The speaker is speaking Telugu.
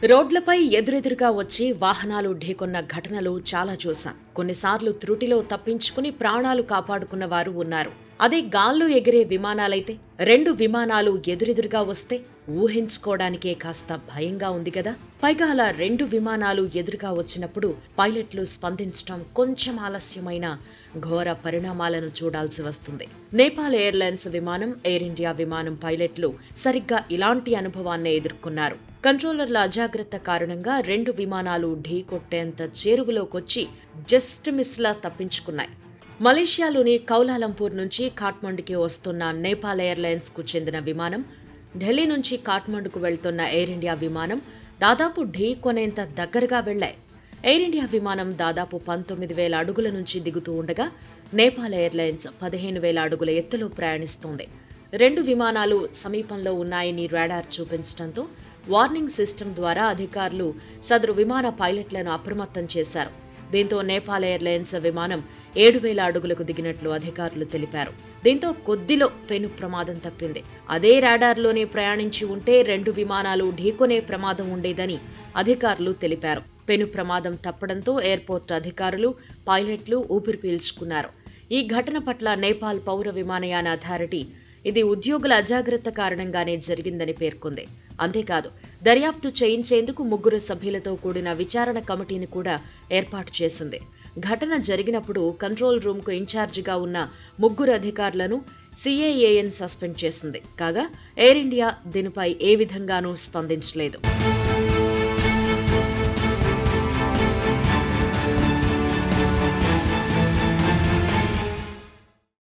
రోడ్లపై ఎదురెదురుగా వచ్చి వాహనాలు ఢీకొన్న ఘటనలు చాలా చూశాం కొన్నిసార్లు త్రుటిలో తప్పించుకుని ప్రాణాలు కాపాడుకున్న వారు ఉన్నారు అదే గాల్లో ఎగిరే విమానాలైతే రెండు విమానాలు ఎదురెదురుగా వస్తే ఊహించుకోవడానికే కాస్త భయంగా ఉంది కదా పైగా అలా రెండు విమానాలు ఎదురుగా వచ్చినప్పుడు పైలట్లు స్పందించడం కొంచెం ఆలస్యమైన ఘోర పరిణామాలను చూడాల్సి వస్తుంది నేపాల్ ఎయిర్లైన్స్ విమానం ఎయిర్ ఇండియా విమానం పైలట్లు సరిగ్గా ఇలాంటి అనుభవాన్నే ఎదుర్కొన్నారు కంట్రోలర్ల అజాగ్రత్త కారణంగా రెండు విమానాలు ఢీ కొట్టేంత చేరువలోకొచ్చి జస్ట్ మిస్లా తప్పించుకున్నాయి మలేషియాలోని కౌలాలంపూర్ నుంచి కాఠ్మండుకి వస్తున్న నేపాల్ ఎయిర్లైన్స్ కు చెందిన విమానం ఢిల్లీ నుంచి కాఠ్మండుకు వెళ్తున్న ఎయిర్ ఇండియా విమానం దాదాపు ఢీ కొనేంత దగ్గరగా వెళ్లాయి ఎయిర్ ఇండియా విమానం దాదాపు పంతొమ్మిది వేల అడుగుల నుంచి దిగుతూ ఉండగా నేపాల్ ఎయిర్లైన్స్ పదిహేను వేల అడుగుల ఎత్తులో ప్రయాణిస్తోంది రెండు విమానాలు సమీపంలో ఉన్నాయని రాడార్ చూపించడంతో వార్నింగ్ సిస్టమ్ ద్వారా అధికారులు సదరు విమాన పైలట్లను అప్రమత్తం చేశారు దీంతో నేపాల్ ఎయిర్లైన్స్ విమానం ఏడు వేల అడుగులకు దిగినట్లు అధికారులు తెలిపారు దీంతో కొద్దిలో పెను ప్రమాదం తప్పింది అదే రాడార్లోనే ప్రయాణించి ఉంటే రెండు విమానాలు ఢీకొనే ప్రమాదం ఉండేదని అధికారులు తెలిపారు పెను ప్రమాదం తప్పడంతో ఎయిర్పోర్ట్ అధికారులు పైలట్లు ఊపిరి పీల్చుకున్నారు ఈ ఘటన పట్ల నేపాల్ పౌర విమానయాన అథారిటీ ఇది ఉద్యోగుల అజాగ్రత్త కారణంగానే జరిగిందని పేర్కొంది అంతేకాదు దర్యాప్తు చేయించేందుకు ముగ్గురు సభ్యులతో కూడిన విచారణ కమిటీని కూడా ఏర్పాటు చేసింది ఘటన జరిగినప్పుడు కంట్రోల్ రూమ్కు ఇన్ఛార్జిగా ఉన్న ముగ్గురు అధికారులను సిఏఏఎన్ సస్పెండ్ చేసింది కాగా ఎయిర్ ఇండియా దీనిపై ఏ విధంగానూ స్పందించలేదు